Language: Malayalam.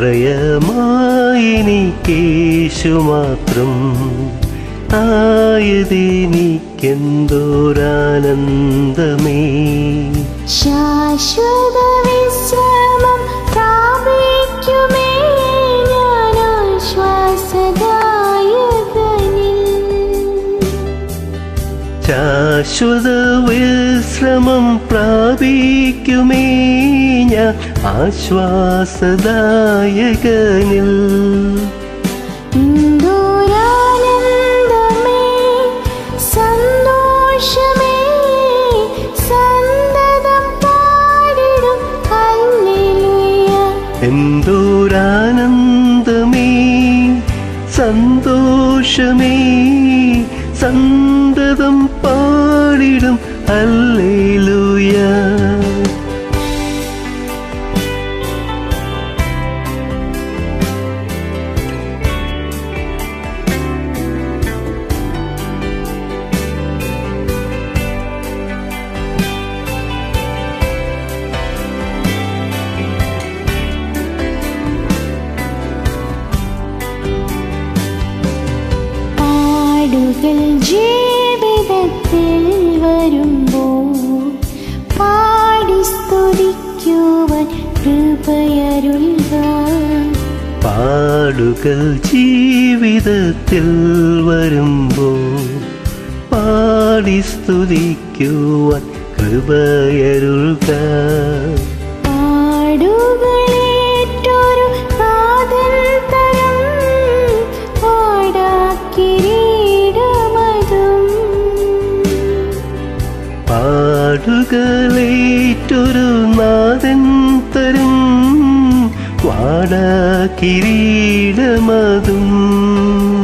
ക്രയമായി കേശു മാത്രം ആയതെനിക്കെന്തോരാനന്ദമേ ശാശ്വത വിശ്രമം പ്രാപിക്കുമേ ഞാൻ ആശ്വാസദായകനിൽ ശാശ്വത വിശ്രമം പ്രാപിക്കുമേ ഞാൻ ആശ്വാസദായകനിൽ എന്തോരാനന്ദമേ സന്തോഷമേ സന്തതം പാടിടും ഹല്ലേലൂയ എന്തോരാനന്ദമേ സന്തോഷമേ സന്തതം പാടിടും അല്ലേലൂയ പാടുകൾ ജീവിതത്തിൽ വരുമ്പോൾ പാടി സ്തുതിക്കുവാൻ കൃപയരുൾക പാടുകൾ ജീവിതത്തിൽ വരുമ്പോൾ പാടി സ്തുതിക്കുവാൻ കൃപയരുൾക പാടുകളേറ്റൊരു നാഥൻ തരം പാടാക്കിരീടമതും പാടുകളേറ്റൊരു നാഥൻ തരും വാട കിരീടമതും